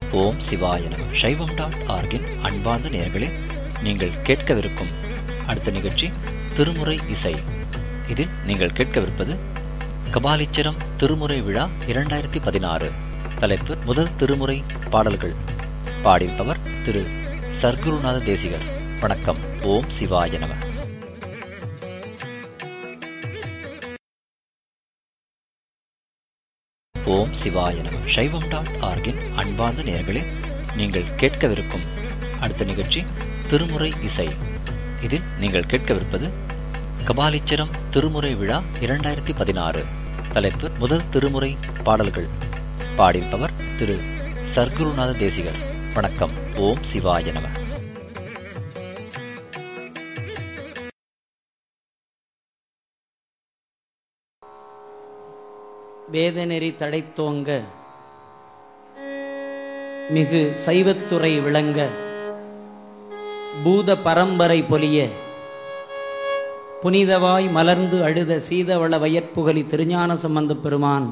ஓம் சிவாய நம சைவம் டாட் ஆர்கின் அன்பார்ந்த நேயர்களே நீங்கள் கேட்கவிருக்கும் அடுத்த நிகழ்ச்சி திருமுறை இசை இதில் நீங்கள் கேட்கவிருப்பது கபாலீச்சரம் திருமுறை விழா இரண்டாயிரத்தி பதினாறு தலைப்பு முதல் திருமுறை பாடல்கள் பாடிப்பவர் திரு சர்க்குருநாத தேசிகர் வணக்கம் ஓம் சிவாய நம ஓம் சிவாய நம சைவம் டாட் ஆர்கின் அன்பார்ந்த நேயர்களே நீங்கள் கேட்கவிருக்கும் அடுத்த நிகழ்ச்சி திருமுறை இசை இதில் நீங்கள் கேட்கவிருப்பது கபாலீச்சரம் திருமுறை விழா இரண்டாயிரத்தி பதினாறு தலைப்பு முதல் திருமுறை பாடல்கள் பாடிப்பவர் திரு சர்க்குருநாத தேசிகர் வணக்கம் ஓம் சிவாய நம வேதநெறி தழைத்தோங்க மிகு சைவத்துறை விளங்க பூத பரம்பரை பொலிய புனிதவாய் மலர்ந்து அழுத சீதவள வயற்புகலி திருஞான சம்பந்தப் பெருமான்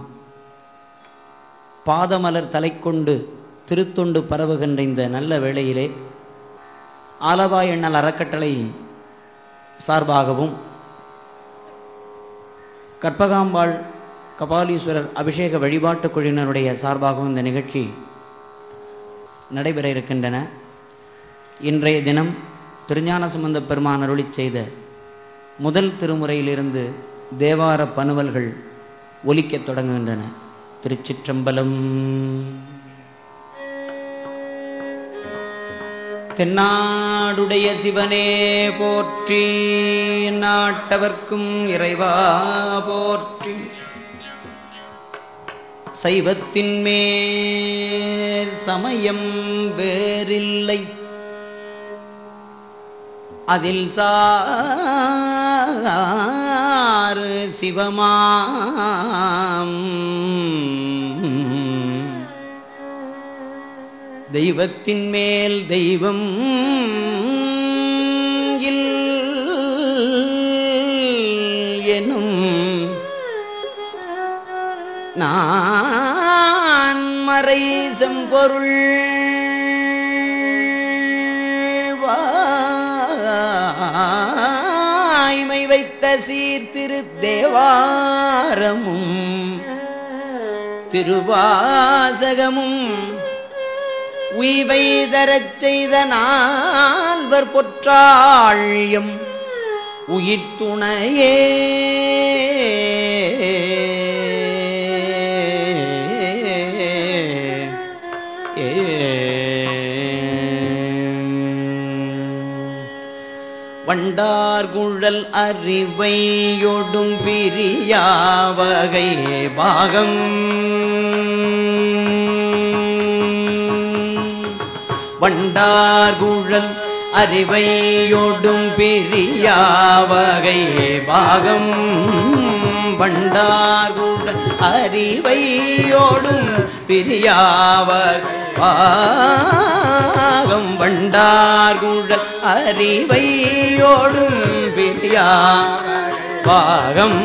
பாதமலர் தலைக்கொண்டு திருத்தொண்டு பரவுகின்ற இந்த நல்ல வேளையிலே ஆலவாய் எண்ணல் அறக்கட்டளை சார்பாகவும் கற்பகாம்பாள் கபாலீஸ்வரர் அபிஷேக வழிபாட்டுக் குழுவினருடைய சார்பாகவும் இந்த நிகழ்ச்சி நடைபெற இருக்கின்றன இன்றைய தினம் திருஞான சம்பந்த பெருமான் அருளிச் செய்த முதல் திருமுறையிலிருந்து தேவார பனுவல்கள் ஒலிக்கத் தொடங்குகின்றன திருச்சிற்றம்பலம் தென்னாடுடைய சிவனே போற்றி நாட்டவர்க்கும் இறைவா போற்றி சைவத்தின் மேல் சமயம் வேறில்லை அதில் சாறு சிவமாம் தெய்வத்தின் மேல் தெய்வம் இல் எனும் நான் மறை செம்பொருள் வாய்மை வைத்த சீர்திரு தேவாரமும் திருவாசகமும் உய்வை தரச் செய்த நால்வர் பொற்றாழியம் உயிர் துணையே வண்டார்குழல் அறிவையொடும் பிரியாவகை பாகம் வண்டார்குழல் அறிவையொடும் பிரியாவகை பாகம் வண்டார்குழல் அறிவையோடும் பிரியாவகை பாகம் வண்டார்குழல் அறிவையோடும் பிரியா பாகம்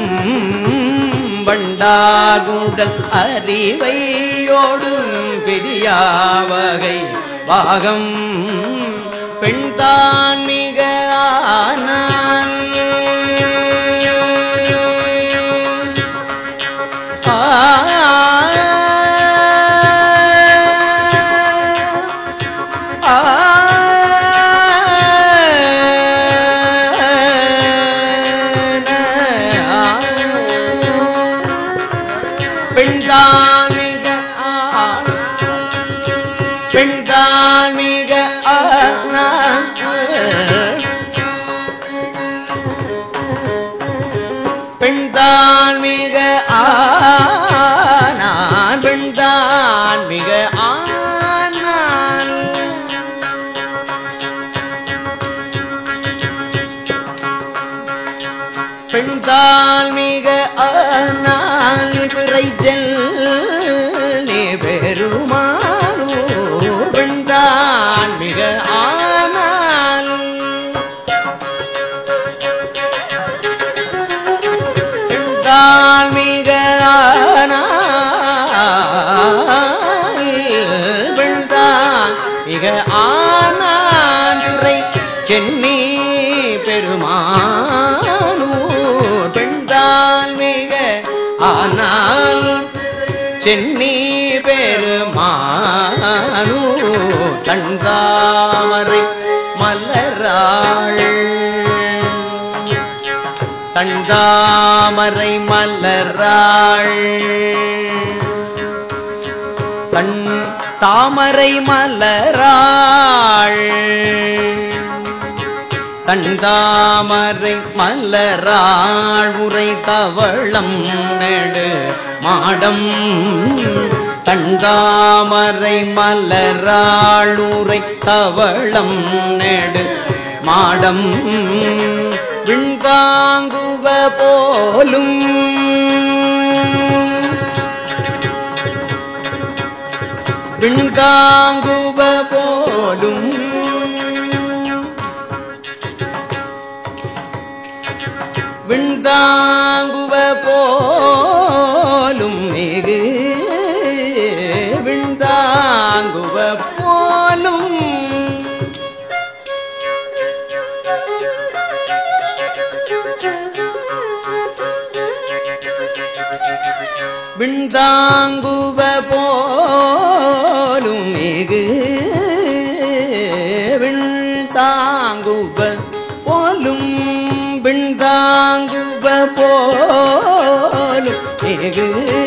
வண்டார்குழல் அறிவையோடும் பிரியாவகை பாகம் பெண்தான் மிக ஆனான் பெண்தான் மிக பெண்தான் மிக பெண்தான் மிக ஆனான் பெண்தான் மிக ஆனான் பெண்தான் மிக ஆனான் பிறை ஜெல்லி பெருமானூர் பெண்தான் மிக ஆனான் பெண்தான் மிக ஆனான் மிக ஆனாந்துரை சென்னி பெருமானூர் பெண்தான் மிக ஆனால் சென்னி பெருமானூர் தந்தாமரை மலராள் தண்டாமரை மலராள் கண் தாமரை மலராள் தண்டாமரை மலராள் உரை தவளம் நெடு மாடம் தண்டாமரை மலராள் உரை தவளம் நெடு மாடம் விண்காங்குவ போலும் விண்காங்குவ போலும் விண்தாங்குவ போலும் மிகு விண்தாங்குவ போலும் விண்தாங்குவ போலும் மிகு விண்தாங்குவ போலும் விண்தாங்குவ போலும் மிகு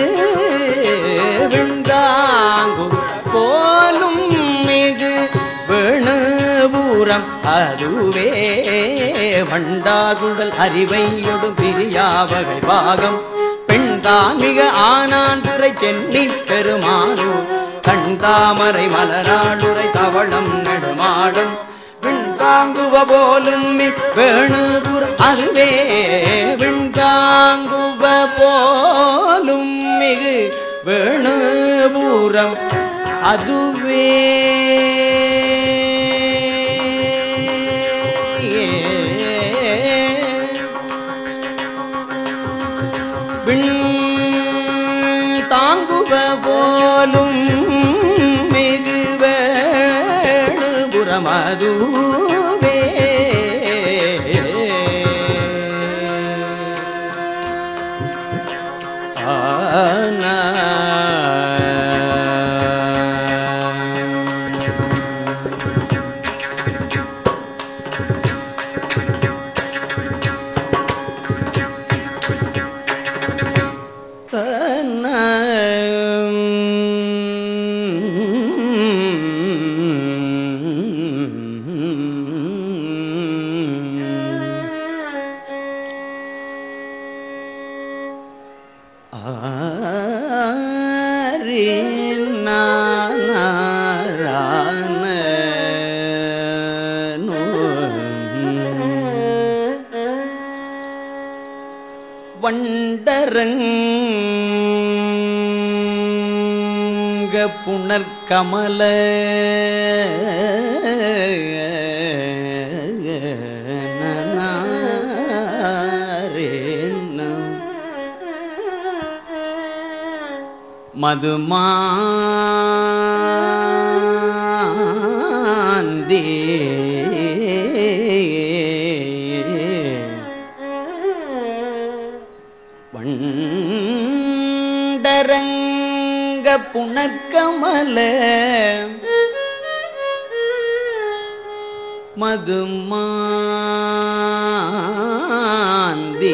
விண்தாங்கு போலும் மிகு வேணுபூரம் அதுவே வண்டாகுடல் அறிவையொடு பிரியாவகை பாகம் பெண்தான் மிக ஆனாண்டுரை சென்னி பெருமானூர் கண்தாமரை மலராளுரை தவளம் நெடுமாடும் விண்தாங்குவ போலும் வேணுபுர் அதுவே விண்தாங்குவ போலும் மிகு வேணுபூரம் அதுவே விண் தாங்குவ போலும் மிகு வேணுபுறமதுவே ஆனா வண்டரங்க புனர்கமல மதுமாந்தே வண்டரங்க புனர்கமல மதுமாந்தே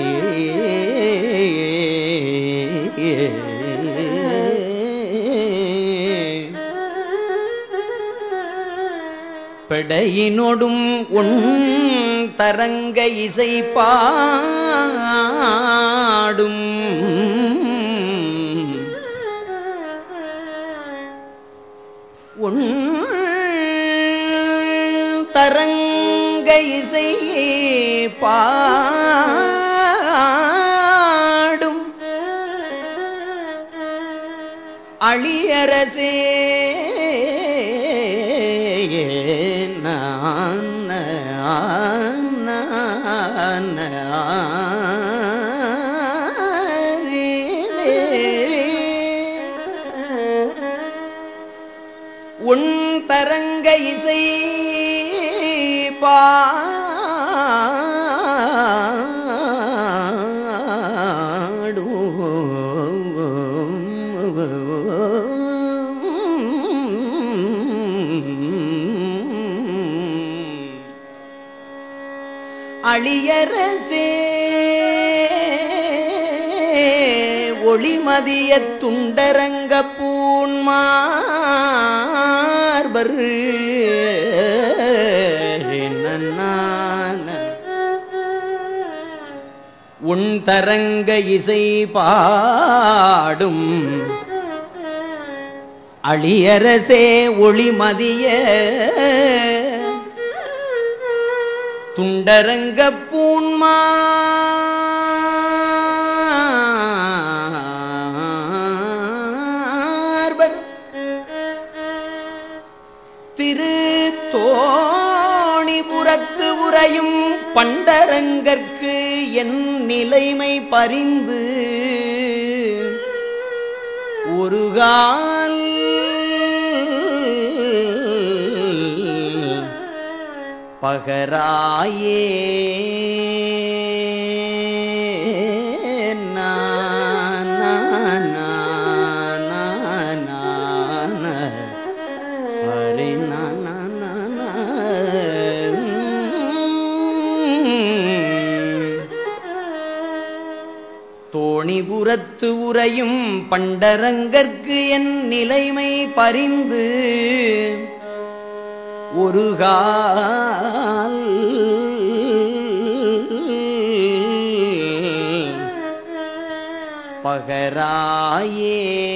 பெடையினொடும் உன் தரங்க இசை பாடும் உன் தரங்க இசை பாடும் அழியரசே நான் உன் உன் தரங்க இசை பாடும் அழியரசே ஒளிமதிய துண்டரங்க பூன்மார்பர் நன்னான உன் தரங்க இசை பாடும் அழியரசே ஒளிமதிய துண்டரங்க பூன்மார்பர் திரு தோணிபுரத்து உரையும் பண்டரங்கற்கு என் நிலைமை பரிந்து ஒரு கால் பகராயே நா, நா, நா, நா, நா, நா. ஹரி நா, நா, நா, நா. தோணிபுரத்து உரையும் பண்டரங்கற்கு என் நிலைமை பரிந்து ஒரு கால் பகராயே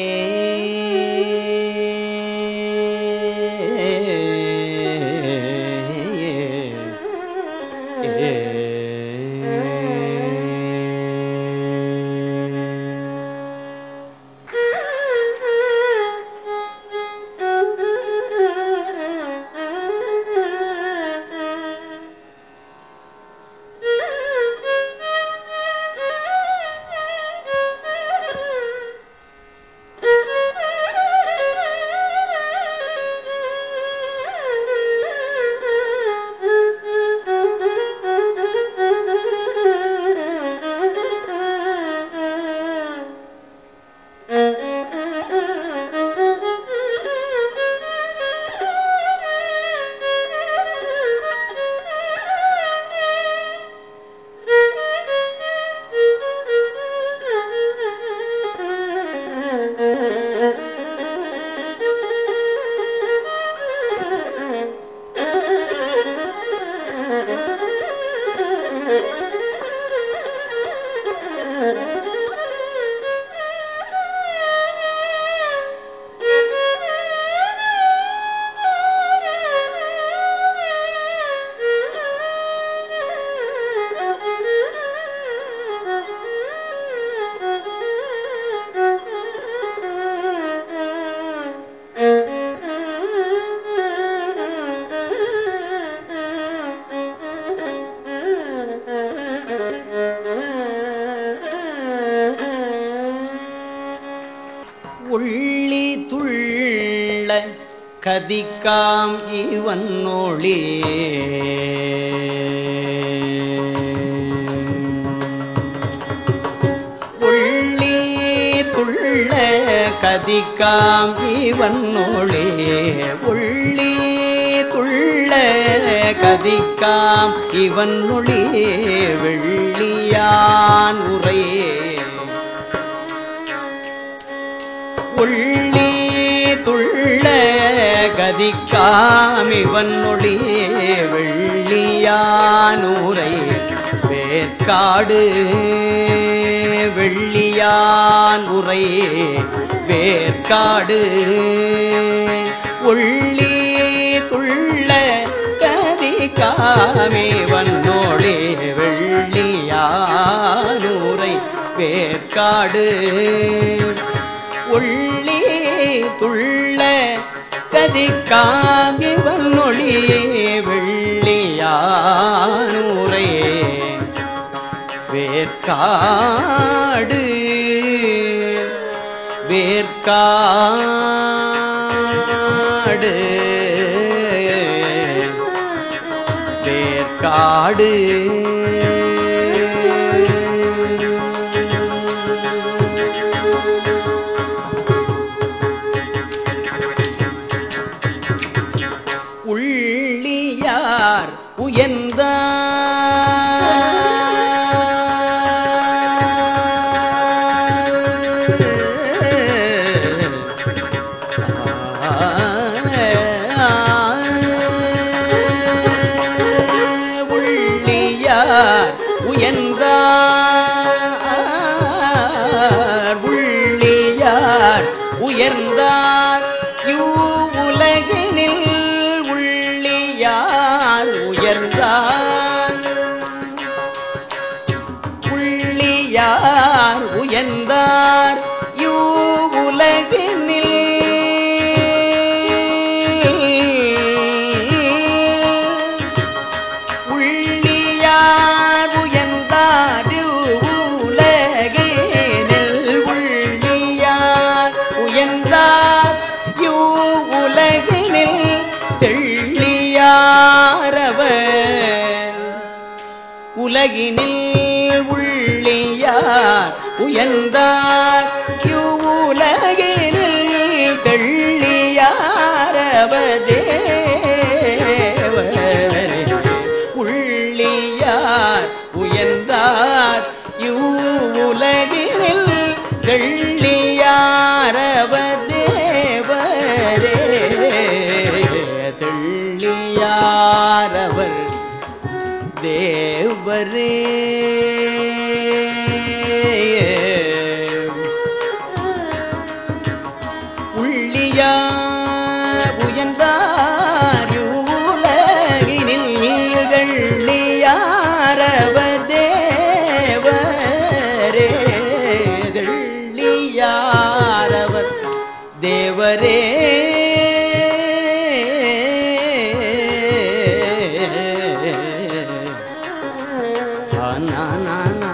உள்ளி துள்ள கதிக்காம் இவன் ஒளி உள்ளி துள்ள கதிக்காம் இவன் ஒளி உள்ளி துள்ள கதிக்காம் இவன் ஒளி வெள்ளியான் உரையே உள்ளி துள்ள கதிக்காமிவன் ஒளி வெள்ளியானூரை வேற்காடு வெள்ளியான் உரை வேற்காடு உள்ளி துள்ள கதிக்காமிவன் ஒளி வெள்ளியானூரை வேற்காடு உள்ளே துள்ள கதிக்காமிவன் ஒளி வெள்ளியானூரே வேற்காடு வேற்காடு வேர்க்காடு உள்ளியார் உயர்ந்த உள்ளியார் உயர்ந்தார் உள்ளியார் உயர்ந்தார் உலகினில் உள்ளியார் உயர்ந்தார் உள்ளியார் உயர்ந்தார் உலகினில் உள்ளியார் உயர்ந்தார் உலகினில் உள்ளியார் உயர்ந்தார் உலகினில் தெள்ளியாரவர் உலகினில் உள்ளியார் உயர்ந்தார் உலகினில் தெள்ளியாரவதேவரே உள்ளியார் உயர்ந்தார் உலகினில் தெள்ளியாரவதேவரே தெள்ளியாரவர் தேவரே உள்ளியா உயர்ந்தார் உலகினில் நீள்ளியாரவர் தேவரே தெள்ளியாரவர் தேவரே ஆ, நா, நா, நா.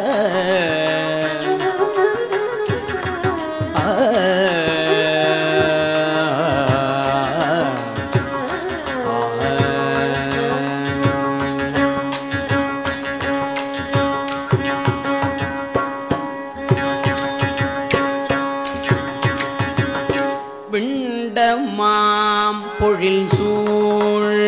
ஆ. ஆ. விண்டமாம் பொழில் சூழ்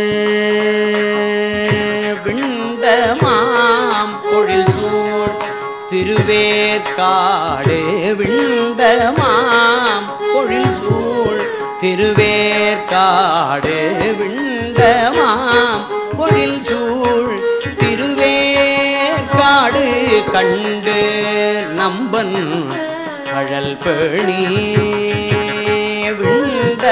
விண்டமாம் பொழில் சூழ் திருவேற்காடு விண்டமாம் பொழில் சூழ் திருவேற்காடு விண்டமாம் பொழில் சூழ் திருவேற்காடு கண்டு நம்பன் அழல் பேணி விண்ட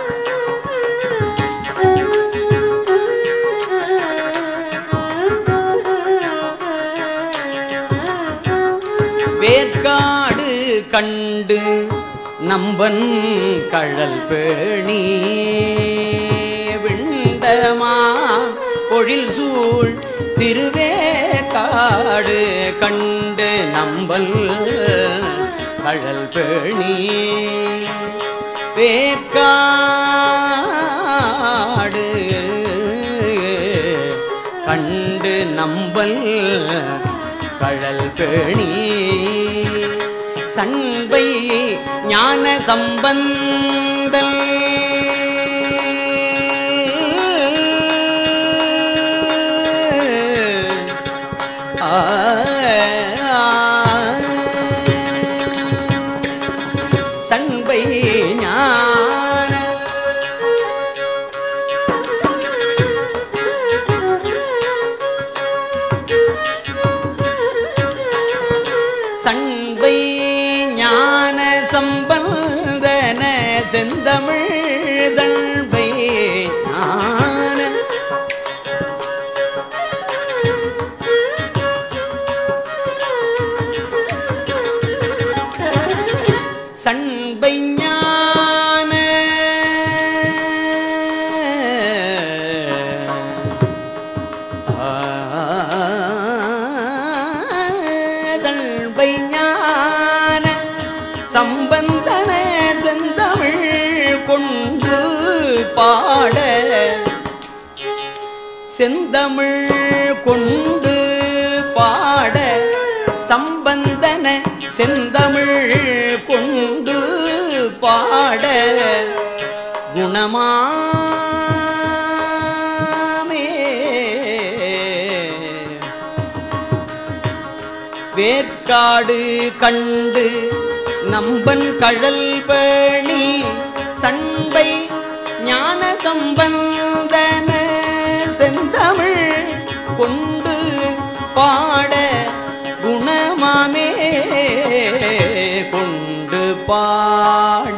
வேற்காடு கண்டு நம்பன் கழல் பேணி விண்டமா பொழில் சூழ் திருவேற்காடு கண்டு நம்பல் கழல் பேணி வேற்காடு கண்டு நம்பல் கழல் பேணி சண்பை ஞான சம்பந்தல் ஆ, சண்பை ஞான சண்பை ஞான சம்பந்தன செந்தமிழ் தண்பை ஞான சண்பை ஞான சண்பை ஞான சம்பந்தன செந்தமிழ் பாட செந்தமிழ் கொண்டு பாட சம்பந்தன செந்தமிழ் கொண்டு பாட குணமாமே வேற்காடு கண்டு நம்பன் கழல் பணி சண்பை ஞான சம்பந்தன செந்தமிழ் கொண்டு பாட குணமாமே கொண்டு பாட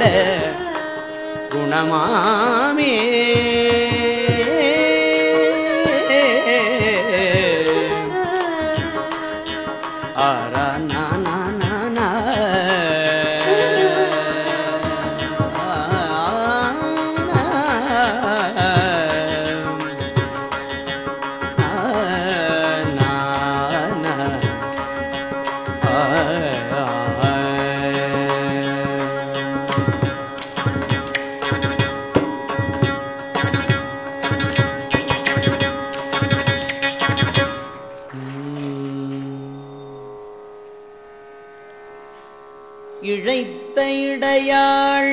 குணமாமே ஆரா நா நா நா நா. ஆ, நா. ஆ, நா, நா. ஆ, ஆ. இழைத்த இடையாள்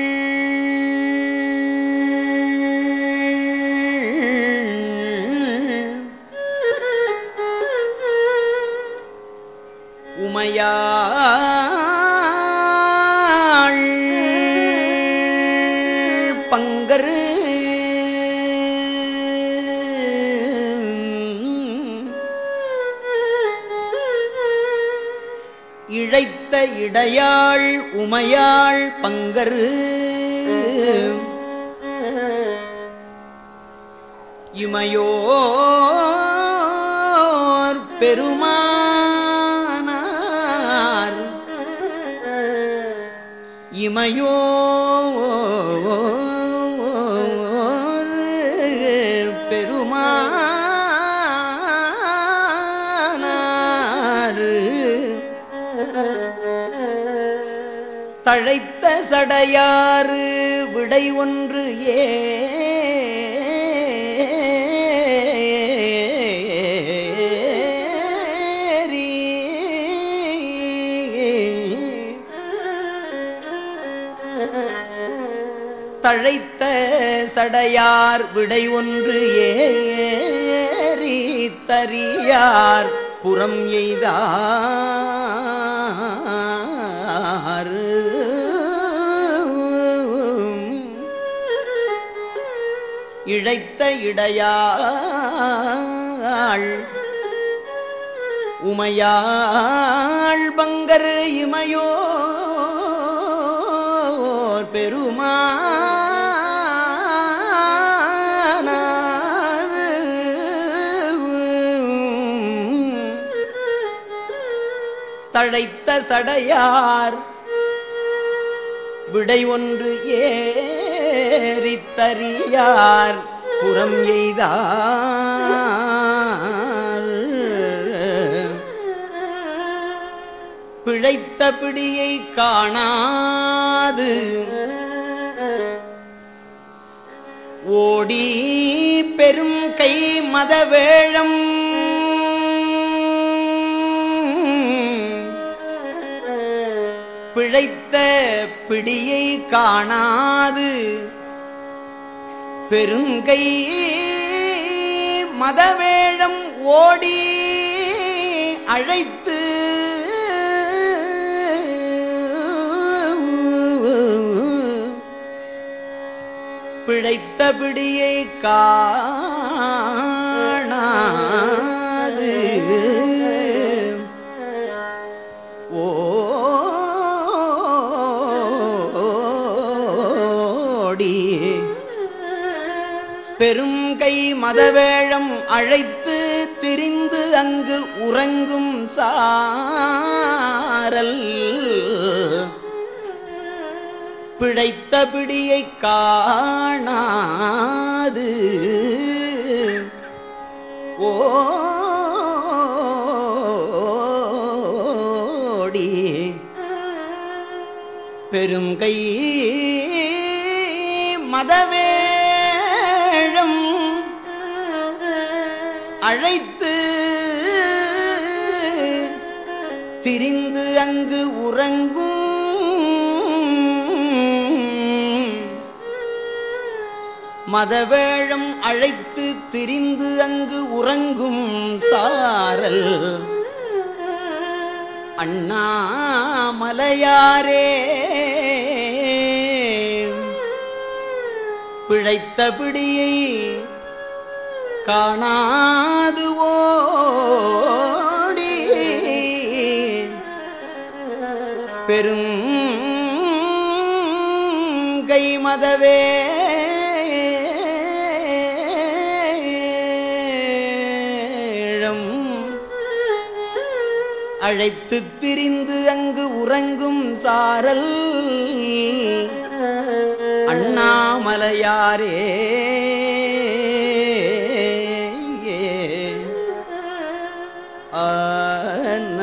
உமையாள் பங்கரு இழைத்த இடையாள் உமையாள் பங்கரு இமையோர் பெருமானார் இமையோர் பெருமானார் தழைத்த சடையாறு விடை ஒன்று ஏறி தழைத்த சடையார் விடை ஒன்று ஏறி தரியார் புறம் எய்தார் இழைத்த இடையாள் உமையாள் பங்கர் இமையோர் பெருமானார் தழைத்த சடையார் விடை ஒன்று ஏறித்தறியார் புறம் எய்தார் பிழைத்த பிடியை காணாது ஓடி பெரும் கை மதவேழம் பிழைத்த பிடியை காணாது பெருங்கை மதவேழம் ஓடி அழைத்து பிழைத்த பிடியை காணாது ஓடி பெருங்கை மதவேழம் அழைத்து திரிந்து அங்கு உறங்கும் சாரல் பிழைத்த பிடியை காணாது ஓடி பெருங்கை மதவே அழைத்து திரிந்து அங்கு உறங்கும் மதவேழம் அழைத்து திரிந்து அங்கு உறங்கும் சாரல் அண்ணாமலையாரே பிழைத்த பிடியை காணாது ஓடி பெரும் கை மதவே அழைத்து திரிந்து அங்கு உறங்கும் சாரல் அண்ணாமலையாரே ஆன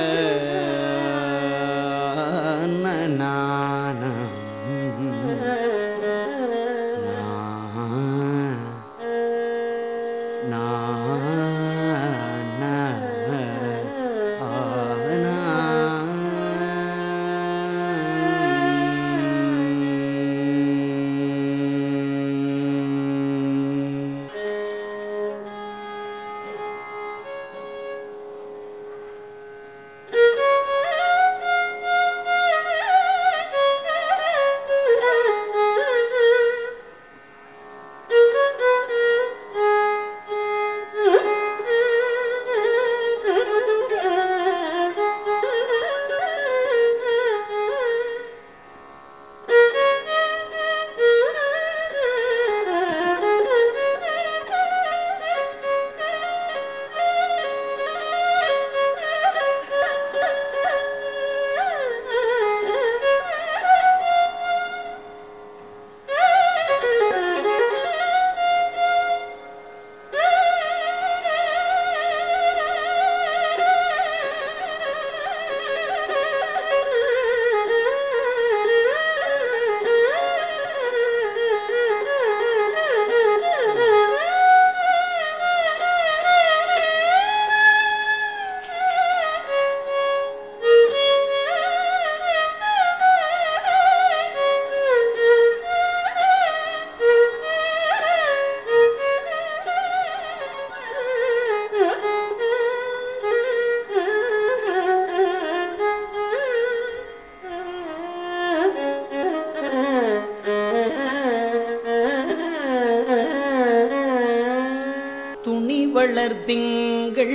துணி வளர் திங்கள்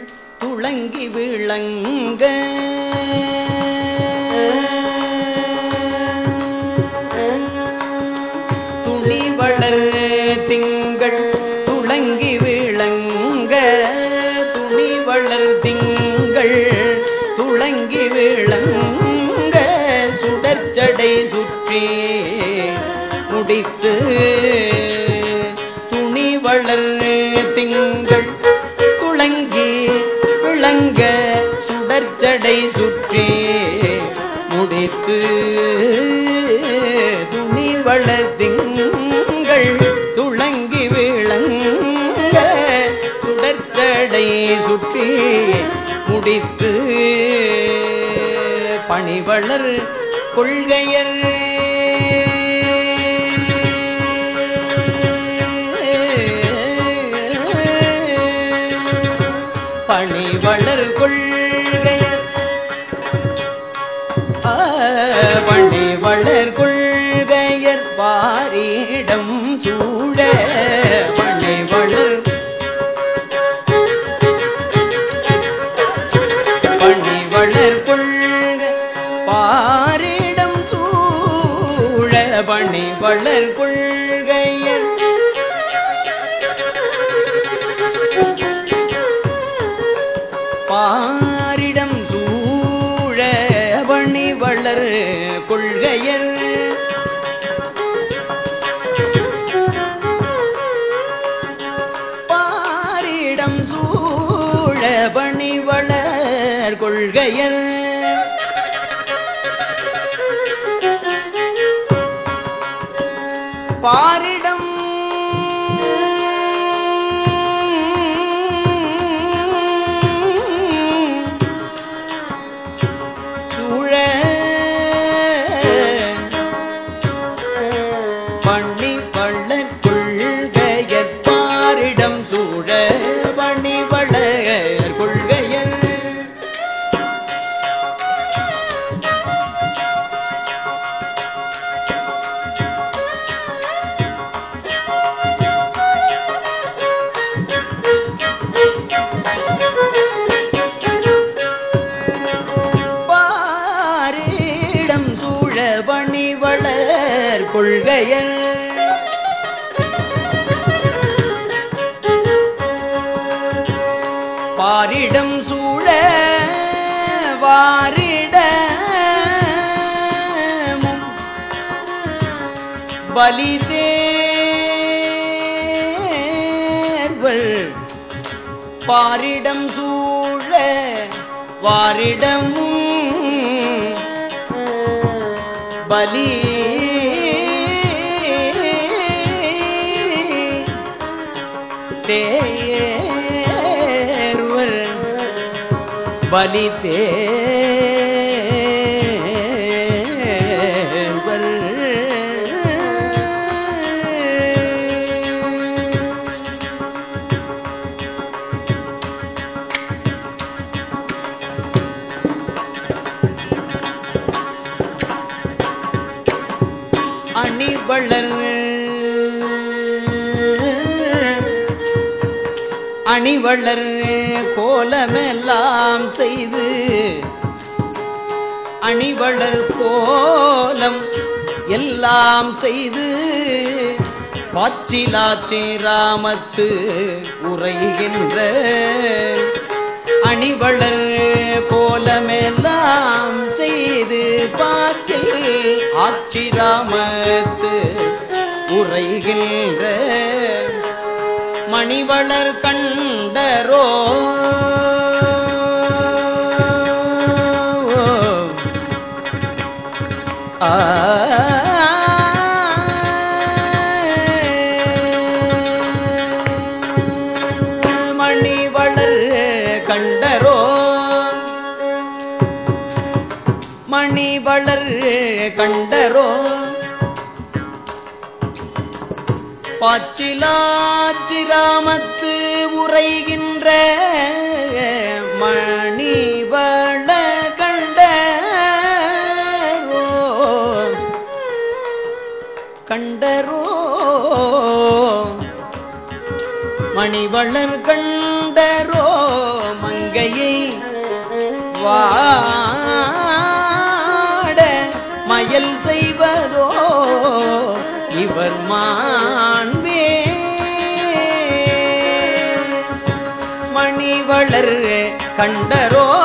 துளங்கி விளங்க துணி வளர் திங்கள் துளங்கி விளங்க துணி வளர் திங்கள் துளங்கி விளங்க சுடற்சடை சுற்றி முடித்து துணி வளர் திங்கள் துளங்கி விளங்க சுடற்சடை சுற்றி முடித்து துணி வளர் திங்கள் துளங்கி விளங்க சுடற்சடை சுற்றி முடித்து பணிவளர் கொள்கையர் பணிவளர் கொள்கையர் ஆ, பணிவளர் கொள்கையர் பாரிடம் சூழ பணிவளர் பணிவளர் கொள்க பாரிடம் சூழ பணிவளர் கொள்கையர் பாரிடம் சூழ பணிவளர் கொள்கையர் பாரிடம் சூழ பணிவளர் கொள்கையர் பாரிடம் மங்கையர் பாரிடம் சூழ வாரிட பலிதேர்வள் பாரிடம் சூழ வாரிடமும் பலி தேர்வர் பலி தேர்வர் அணிவளர் அணிவளர் கோலமெல்லாம் செய்து அணிவளர் கோலம் எல்லாம் செய்து பாச்சிலாச்சி ராமத்து உரைகின்ற அணிவளர் கோலமெல்லாம் செய்து பாச்சில் ஆச்சிராமத்து உரைகின்ற மணிவளர் கண்டரோ ஆ மணிவளர் கண்டரோ மணிவளர் கண்டரோ பாச்சிலாச்சிராமத்து உரைகின்ற மணிவள கண்டரோ கண்டரோ மணிவளர் கண்டரோ மங்கையை வாட மயல் செய்வதோ இவர் மாண்பே மணிவளர் கண்டரோ